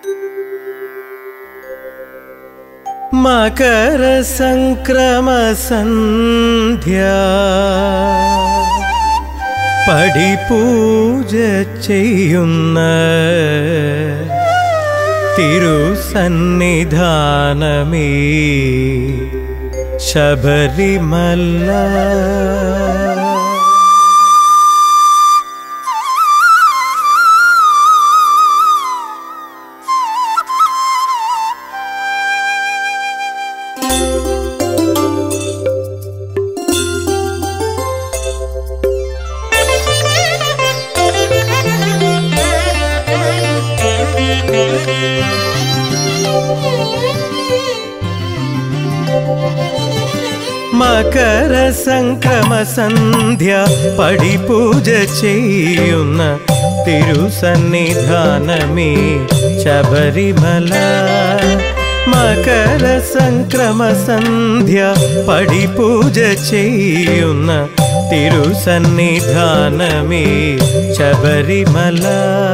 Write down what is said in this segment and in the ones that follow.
മകരസംക്രമസന്ധ്യ പടിപൂജ ചെയ്യുന്ന തിരുസന്നിധാനമേ ശബരിമല മകരസംക്രമസന്ധ്യ പടിപൂജ ചെയ്യുന്ന തിരുസന്നിധാനമേ ശബരിമല മകരസംക്രമസന്ധ്യ പടിപൂജ ചെയ്യുന്ന തിരുസന്നിധാനമേ ശബരിമല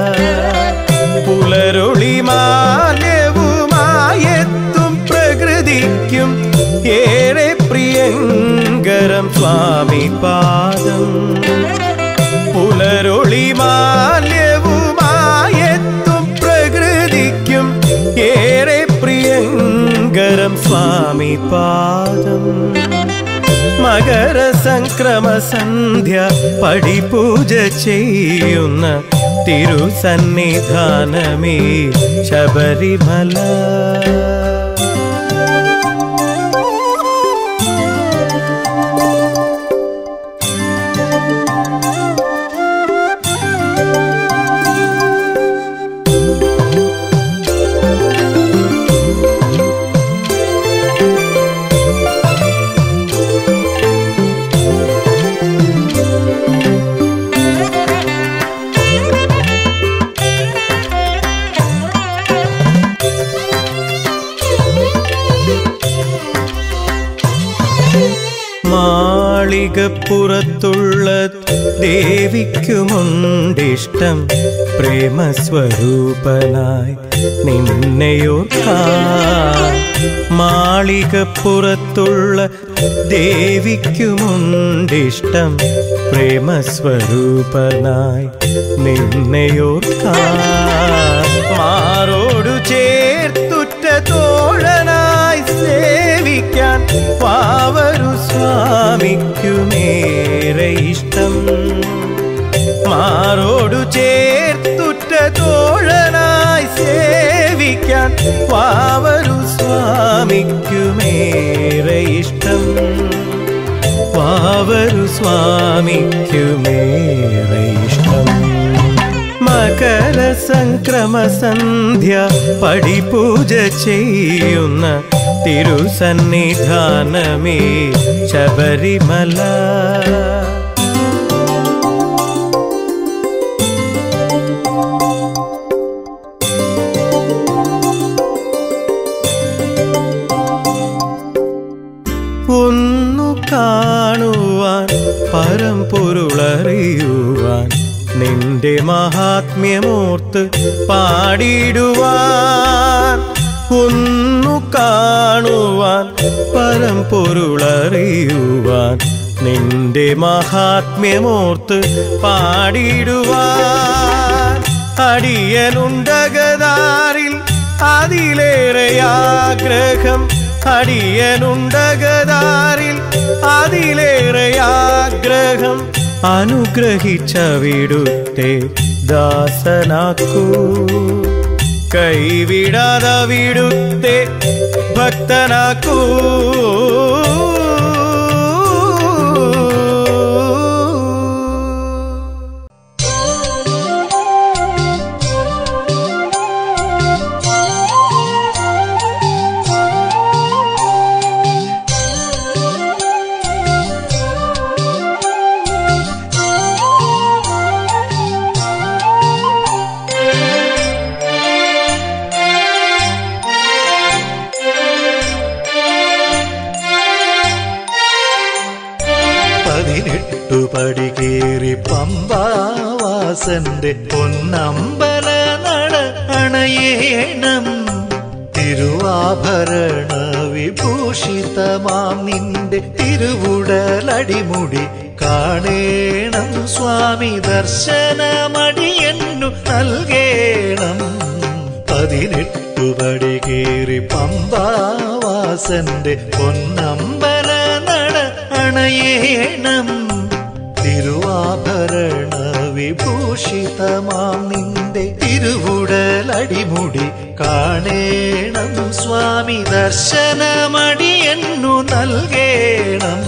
പുലരൊളി മാല്യവുമായെത്തും പ്രകൃതിക്കും ഏറെ പ്രിയങ്കരം സ്വാമി പാദം പുലരൊളി മാല്യവുമായെത്തും പ്രകൃതിക്കും ഏറെ പ്രിയങ്കരം സ്വാമി പാദം മകരസംക്രമസന്ധ്യ പടിപൂജ ചെയ്യുന്ന തിരുസന്നിധാനമേ ശബരിമല മാളികപ്പുറത്തുള്ള ദേവിക്കുമുണ്ടിഷ്ടം പ്രേമസ്വരൂപനായി നിന്നെയോർക്കാൻ മാളികപ്പുറത്തുള്ള ദേവിക്കുമുണ്ടിഷ്ടം പ്രേമസ്വരൂപനായി നിന്നെയോർക്കാൻ മാറോടു ചേർത്തുറ്റ തോഴനായി സേവിക്കാൻ പാവരു സ്വാമിക്കുമേറെ ഇഷ്ടം മാറോടു ചേർത്തുറ്റ തോഴനായി സേവിക്കാൻ പാവരു സ്വാമിക്കുമേറെ ഇഷ്ടം പാവരു സ്വാമിക്കുമേറെ ഇഷ്ടം മകരസംക്രമസന്ധ്യ പടിപൂജ ചെയ്യുന്ന തിരുസന്നിധാനമേ ശബരിമല ഒന്നു കാണുവാൻ പരമ്പൊരുളറിയുവാൻ നിന്റെ മഹാത്മ്യമോർത്ത് പാടിടുവാൻ ഒന്നു കാണുവാൻ പരമ്പൊരുളറിയുവാൻ നിന്റെ മഹാത്മ്യമോർത്ത് പാടിടുവാൻ അടിയനുണ്ടകതാരിൽ അതിലേറെ ആഗ്രഹം അടിയനുണ്ടകതാരിൽ അതിലേറെ ആഗ്രഹം അനുഗ്രഹിച്ച വിടുത്തെ ദാസനാക്കൂ കൈവിടാതെ വിടുത്തെ ഭക്തനാക്കൂ പതിനെട്ടു പടി കേറി പമ്പാവാസന്റെ പൊന്നമ്പല നട അണയേണം തിരുവാഭരണ വിഭൂഷിതമാം നിന്റെ തിരുവുടലടിമുടി കാണേണം സ്വാമി ദർശനമടിയെന്നു നൽകേണം പതിനെട്ടു പടി കയറി പമ്പാവാസന്റെ പൊന്നമ്പല നട അണയേണം തിരുവാഭരണ വിഭൂഷിതമാം നിന്റെ തിരുവുടലടിമുടി കാണേണം സ്വാമി ദർശനമടിയെന്നു നൽകേണം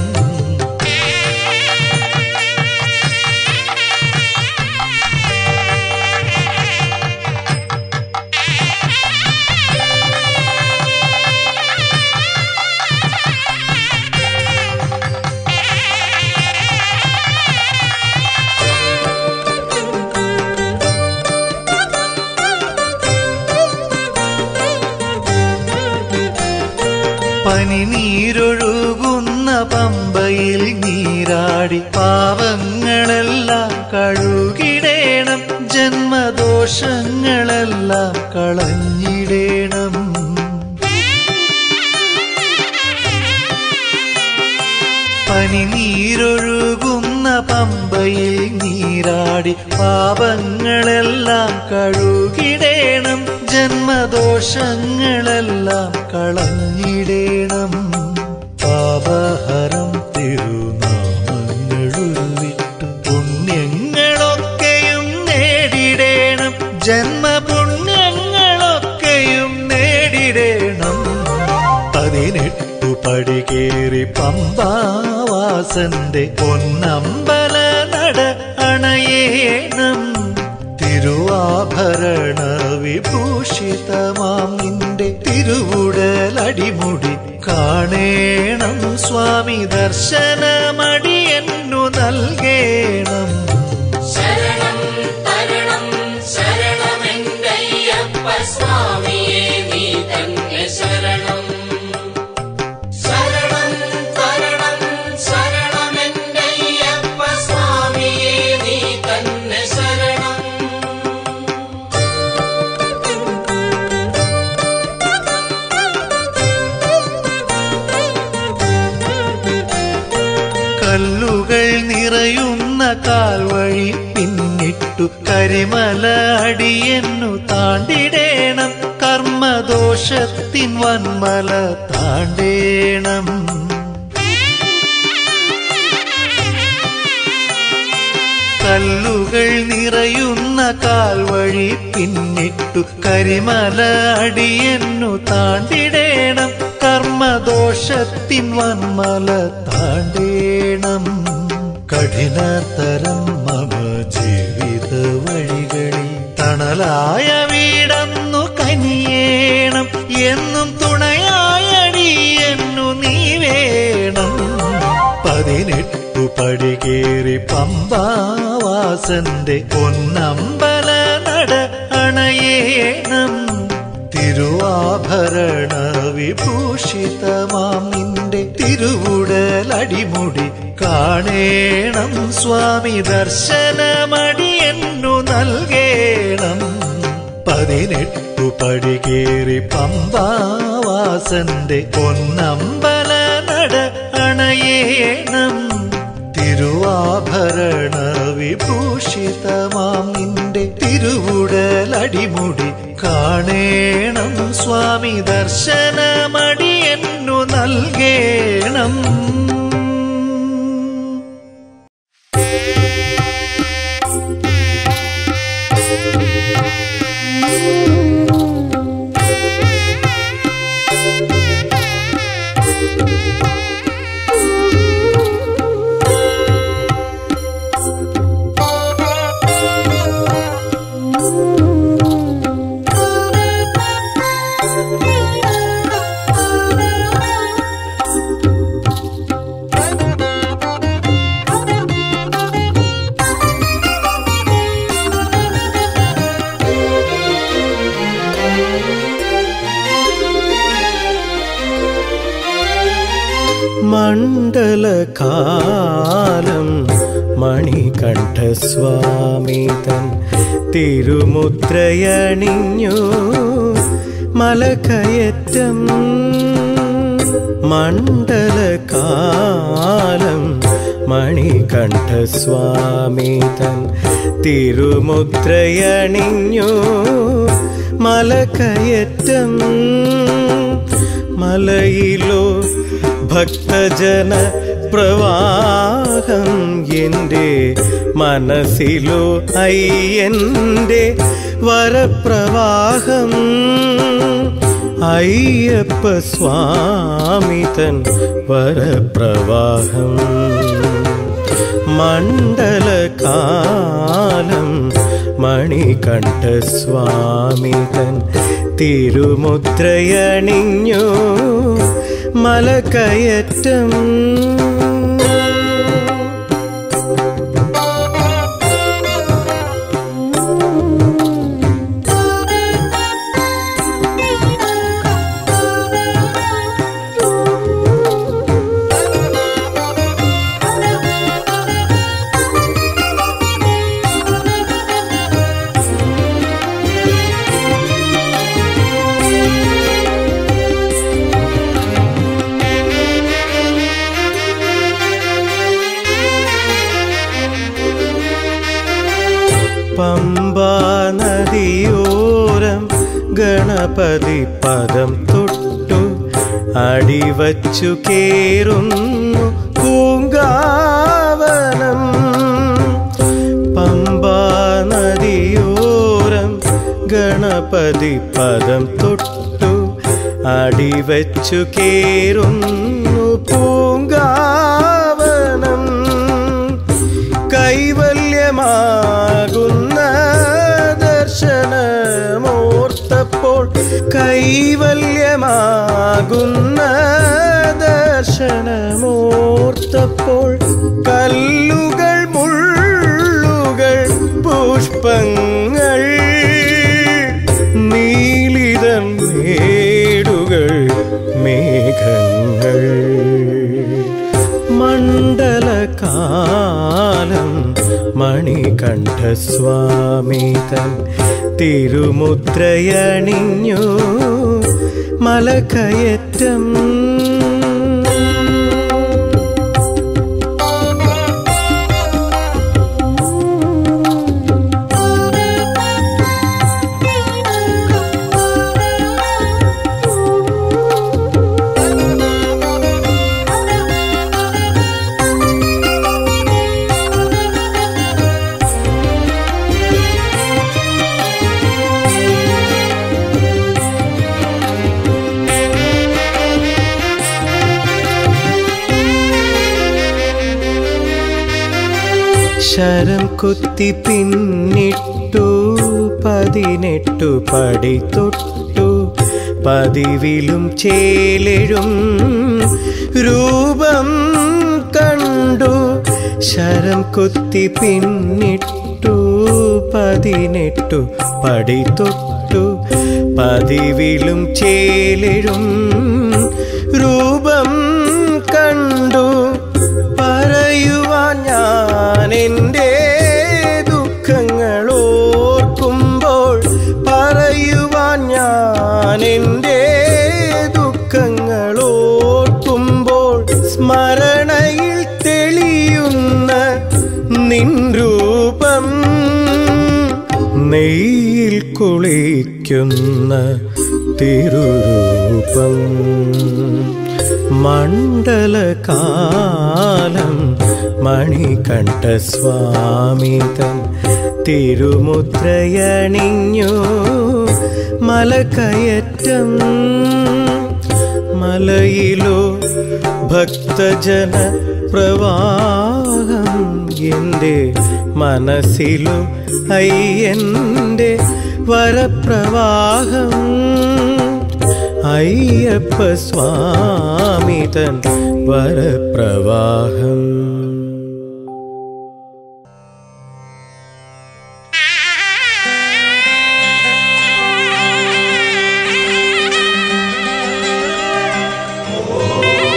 പനിനീരൊഴുകുന്ന പമ്പയിൽ നീരാടി പാവങ്ങളെല്ലാം കഴുകിടേണം ജന്മദോഷങ്ങളെല്ലാം കളഞ്ഞിടേണം പനിനീരൊഴുകുന്ന പമ്പയിൽ നീരാടി പാപങ്ങളെല്ലാം കഴുകിടേണം ജന്മദോഷങ്ങളെല്ലാം കളഞ്ഞിടേണം പാപഹരം തിരുനാമങ്ങളുരുവിട്ടു പുണ്യങ്ങളൊക്കെയും നേടിടേണം ജന്മപുണ്യങ്ങളൊക്കെയും നേടിടേണം പതിനെട്ടു പടി കേറി പമ്പാവാസന്റെ പൊന്നമ്പല നട അണയേണം തിരുവാഭരണ വിഭൂഷിതമാം നിന്റെ തിരുവുടലടിമുടി കാണേണം സ്വാമി ദർശനമടിയെന്നു നൽകേണം ശരണം തരണം ശരണമെന്തയ്യപ്പ സ്വാമിയേ നീ തന്നെ ശരണം ശരണം തരണം ശരണമെന്തയ്യപ്പ സ്വാമിയേ നീ തന്നെ ശരണം കല്ലുകൾ നിറയുന്ന കാൽവഴി പിന്നിട്ടു കരിമല അടിയെന്നു താണ്ടിടേണം കർമ്മദോഷത്തിൻ വന്മല താണ്ടേണം കല്ലുകൾ നിറയുന്ന കാൽവഴി പിന്നിട്ടു കരിമല അടിയെന്നു താണ്ടിടേണം കർമ്മദോഷത്തിൻ വന്മല താണ്ടേണം കഠിനതരം മമ ജീവിത വഴികളിൽ തണലായ വീടന്നു കനിയേണം എന്നും തുണയായടിയെന്നു നീ വേണം പതിനെട്ടു പടി കേറി പമ്പാവാസന്റെ പൊന്നമ്പല നട അണയേണം തിരുവാഭരണ വിഭൂഷിതമാം നിന്റെ തിരുവുടലടിമുടി കാണേണം സ്വാമി ദർശനമടിയെന്നു നൽകേണം പതിനെട്ടു പടി കേറി പമ്പാവാസന്റെ പൊന്നമ്പല നട അണയേണം തിരുവാഭരണ വിഭൂഷിതമാം നിന്റെ തിരുവുടലടിമുടി കാണേണം സ്വാമി ദർശനമടിയെന്നു നൽകേണം മണ്ഡലകാലം മണികണ്ഠ മണികണ്ഠസ്വാമി തൻ തിരുമുദ്രയണിഞ്ഞു മലകയറ്റം മണ്ഡലകാലം മണികണ്ഠസ്വാമി തൻ തിരുമുദ്രയണിഞ്ഞു മലകയറ്റം മലയിലോ ഭക്തജന പ്രവാഹം എൻ്റെ മനസ്സിലോ അയ്യൻ്റെ വരപ്രവാഹം അയ്യപ്പ സ്വാമി തൻ വരപ്രവാഹം മണ്ഡലകാലം മണികണ്ഠസ്വാമി തൻ തിരുമുദ്രയണിഞ്ഞു മലകയറ്റം പമ്പാ നദിയോരം ഗണപതി പദം തൊട്ടു അടിവച്ചു കേറുന്നു പൂങ്കാവനം പമ്പാ നദിയോരം ഗണപതി പദം തൊട്ടു അടിവച്ചു കേറുന്നു പൂങ്കാവനം കൈവല്യമാകുന്ന ദർശനമോർത്തപ്പോൾ കൈവല്യമാകുന്ന ദർശനമോർത്തപ്പോൾ കല്ലുകൾ മുള്ളുകൾ പുഷ്പങ്ങൾ നീലിതം മേടുകൾ മേഘങ്ങൾ മണ്ഡലകാലം മണികണ്ഠസ്വാമി തൻ തിരുമുദ്രയണിഞ്ഞു മലകയറ്റം ശരം കുത്തി പിന്നിട്ടു പതിനെട്ടു പടി തൊട്ടു പതിവിലും ചേലെഴും രൂപം കണ്ടു ശരം കുത്തി പിന്നിട്ടു പതിനെട്ടു പടി തൊട്ടു പതിവിലും ചേലെഴും രൂപം കണ്ടു പറയുവാൻ ഞാൻ എൻ്റെ ദുഃഖങ്ങൾ ഓർക്കുമ്പോൾ പറയുവാൻ ഞാൻ എൻ്റെ ദുഃഖങ്ങൾ ഓർക്കുമ്പോൾ സ്മരണയിൽ തെളിയുന്ന നിൻ രൂപം നെയ്യിൽ കുളിക്കുന്ന തിരുരൂപം മണ്ഡലകാലം മണികണ്ഠസ്വാമി തൻ തിരുമുദ്രയണിഞ്ഞു മലകയറ്റം മലയിലോ ഭക്തജന പ്രവാഹം എൻ്റെ മനസ്സിലോ അയ്യൻ്റെ വരപ്രവാഹം അയ്യപ്പ സ്വാമി തൻ വരപ്രവാഹം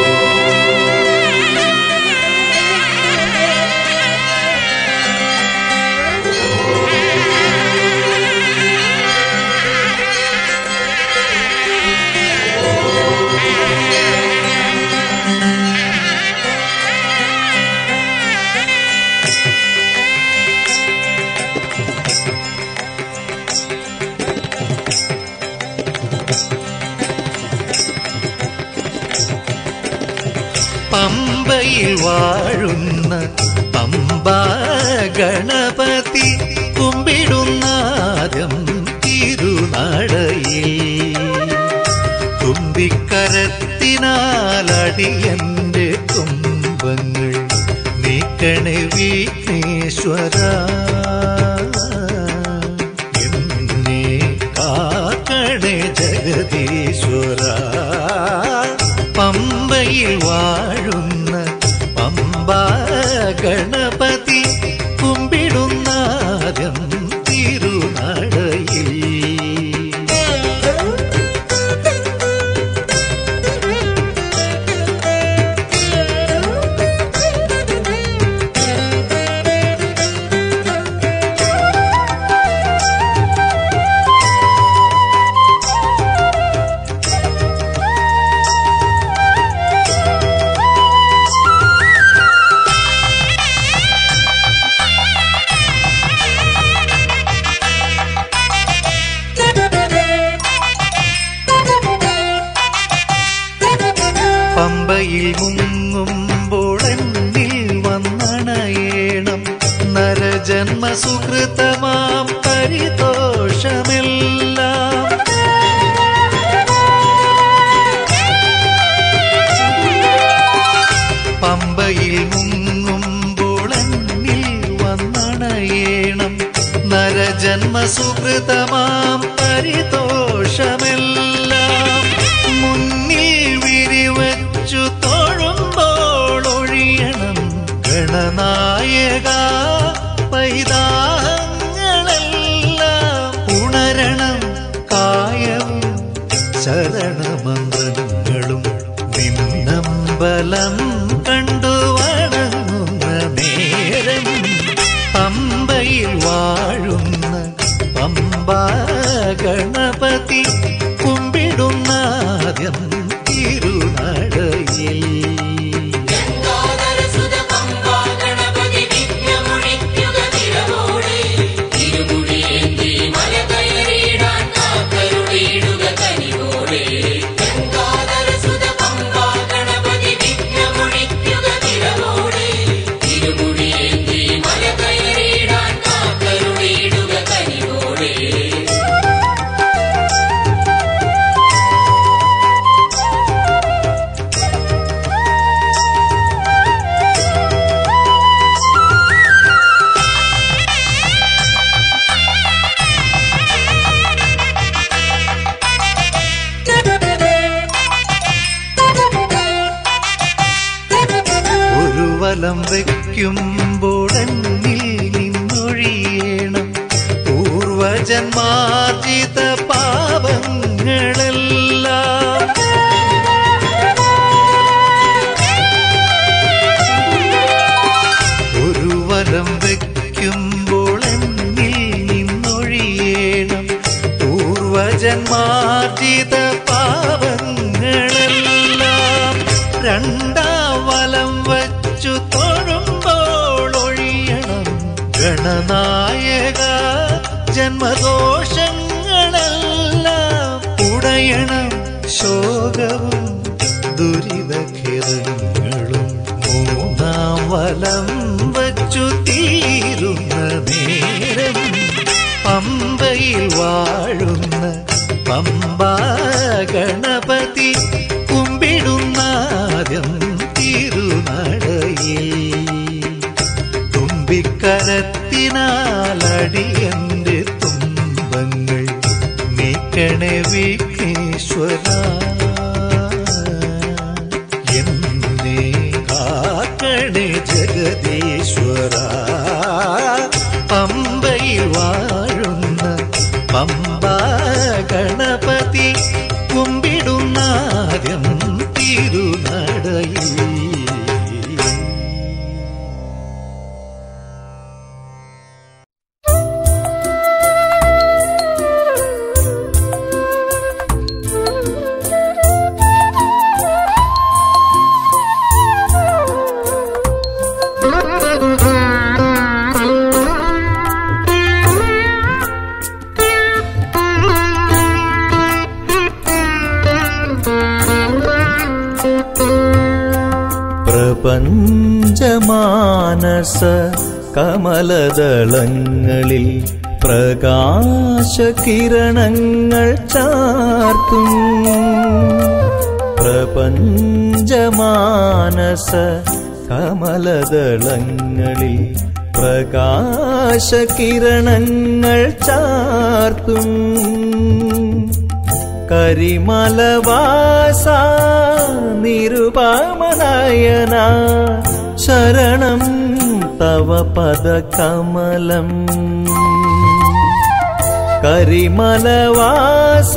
ും പമ്പയിൽ വാഴുന്ന പമ്പാ ഗണപതി കുമ്പിടുന്നാദ്യം തിരുനടയിൽ തുമ്പിക്കരത്തിനാലടിയന്റെ തുമ്പങ്ങൾ നീക്കണേ വിഘ്നേശ്വര എന്നെ കാക്കണേ ജഗദീശ്വര പമ്പയിൽ വാഴുന്ന പമ്പാ ഗണപതി കുമ്പിടുന്നാദ്യം തിരുനടയിൽ പമ്പയിൽ മുങ്ങുമ്പോൾ എന്നിൽ വന്നണയേണം നരജന്മ സുഹൃതമാം പരിതോഷമെല്ലാം പമ്പയിൽ മുങ്ങുമ്പോൾ എന്നിൽ വന്നണയേണം നരജന്മ സുഹൃതമാം പരിതോഷമെല്ലാം മുന്നിൽ വിരിവച്ചു തോഴുമ്പോൾ ഒഴിയണം ഗണനായക പൈതാങ്ങളെല്ലാം ഉണരണം കായവും ശരണമന്ത്രങ്ങളും നിന്നമ്പലം കണ്ടു വണങ്ങുന്ന നേരം പമ്പയിൽ വാഴുന്ന പമ്പാ ഗണപതി കുമ്പിടുന്നാദ്യം തിരുനടയിൽ ഗംഗാധരസുത പമ്പാ ഗണപതി വിഘ്നമൊഴിക്കുക നിറവോടെ ഇരുമുടിയേന്തി മല കയറിയിടാൻ കാക്കരുളിയിടുക കനിവോടെ ഗംഗാധരസുത പമ്പാ ഗണപതി വിഘ്നമൊഴിക്കുക നിറവോടെ ഇരുമുടിയേന്തി മല കയറിയിടാൻ കാക്കരുളിയിടുക കനിവോടെ ഒരു വലം വയ്ക്കുമ്പോൾ എന്നിൽ നിന്നൊഴിയണം പൂർവജന്മാർജിത പാപങ്ങളെല്ലാം ഒരു വലം വയ്ക്കുമ്പോൾ എന്നിൽ നിന്നൊഴിയണം പൂർവജന്മാർജിത പാപങ്ങളെല്ലാം രണ്ടാം വലം വച്ചു തൊഴുമ്പോൾ ഒഴിയണം ഗണനായക ജന്മദോഷങ്ങളെല്ലാം ഉടയണം ശോകവും ദുരിതഖേദങ്ങളും മൂന്നാം വലം വച്ചു തീരുന്ന നേരം പമ്പയിൽ വാഴുന്ന പമ്പാ ഗണപതി കുമ്പിടുന്നാദ്യം തിരുനടയിൽ തുമ്പിക്കരത്തിനാലടിയന്റെ തുമ്പങ്ങൾ നീക്കണേ വിഘ്നേശ്വര എന്നെ കാക്കണേ ജഗദീശ്വര പമ്പയിൽ വാഴുന്ന പമ്പാ ഗണപതി കുമ്പിടുന്നാദ്യം തിരുനടയിൽ Thank you. പ്രപഞ്ചമാനസ കമലദളങ്ങളിൽ പ്രകാശകിരണങ്ങൾ ചാർത്തും പ്രപഞ്ചമാനസ കമലദളങ്ങളിൽ പ്രകാശകിരണങ്ങൾ ചാർത്തും കരിമലവാസ നിരുപമനയന ശരണം തവ പദകമലം കരിമലവാസ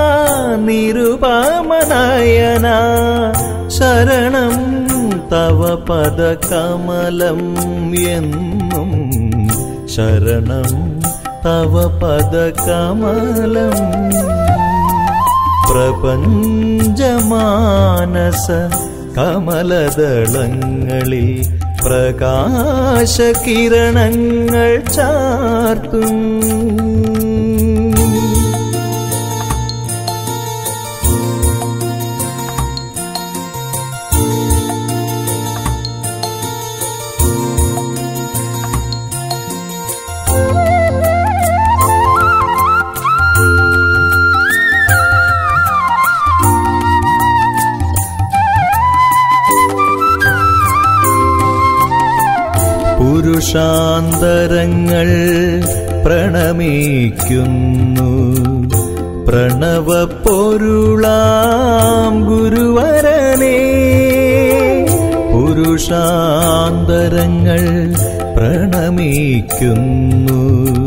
നിരുപമനയന ശരണം തവ പദകമലം എന്നും ശരണം തവ പദകമലം പ്രപഞ്ചമാനസ കമലദളങ്ങളിൽ പ്രകാശകിരണങ്ങൾ ചാർത്തും പുരുഷാന്തരങ്ങൾ പ്രണമിക്കുന്നു പ്രണവപ്പൊരുളാം ഗുരുവരനെ പുരുഷാന്തരങ്ങൾ പ്രണമിക്കുന്നു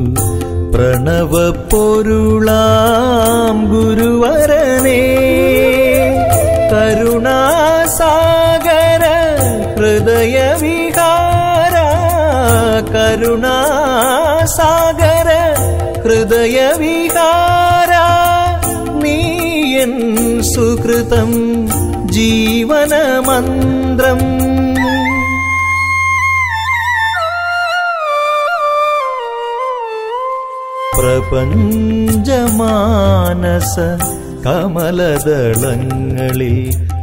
പ്രണവപ്പൊരുളാം ഗുരുവരനെ കരുണാസാഗര ഹൃദയവികാര കരുണാസാഗര ഹൃദയവികാര നീയൻ സുകൃതം ജീവനമന്ത്രം പ്രപഞ്ചമാനസ കമലദളങ്ങളിൽ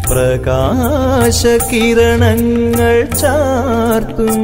പ്രകാശകിരണങ്ങൾ ചാർത്തും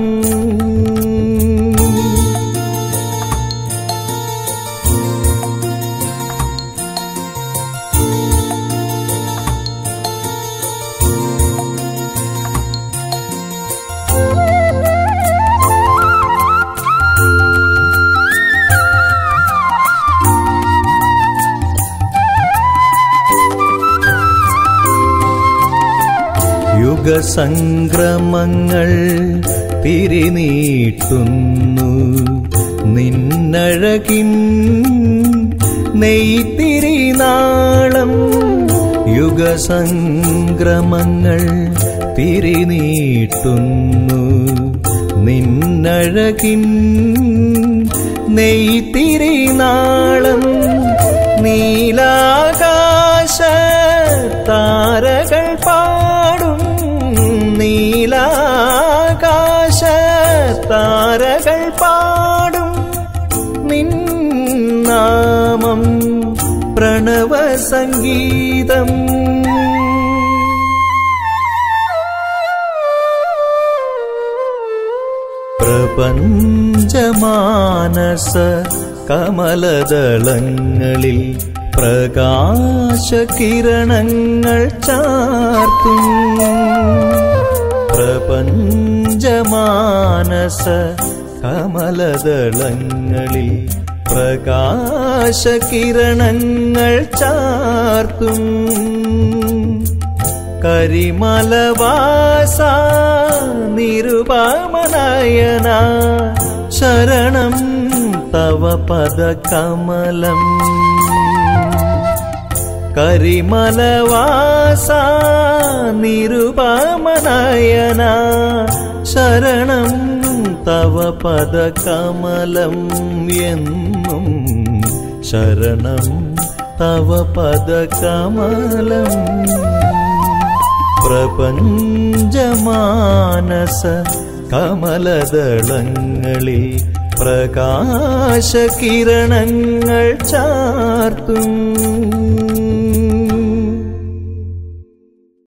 യുഗസംക്രമങ്ങൾ തിരിനീട്ടുന്നു നിന്നഴകിൻ നെയ്ത്തിരിനാളം യുഗസംക്രമങ്ങൾ തിരിനീട്ടുന്നു നിന്നഴകിൻ നെയ്ത്തിരിനാളം നീലാകാശ താരകൾ പാടും നീലാകാശ താരകൾ പാടും നിന്നാമം പ്രണവ സംഗീതം പ്രപഞ്ചമാനസ കമലദളങ്ങളിൽ പ്രകാശകിരണങ്ങൾ ചാർത്തും പ്രപഞ്ചമാനസ കമലദളങ്ങളിൽ പ്രകാശകിരണങ്ങൾ ചാർത്തും കരിമലവാസ നിരുപമനയന ശരണം തവ പദകമലം കരിമലവാസ നിരുപമനയന ശരണം തവ പദകമലം എന്നും ശരണം തവ പദകമലം പ്രപഞ്ചമാനസ കമലദളങ്ങളിൽ പ്രകാശകിരണങ്ങൾ ചാർത്തും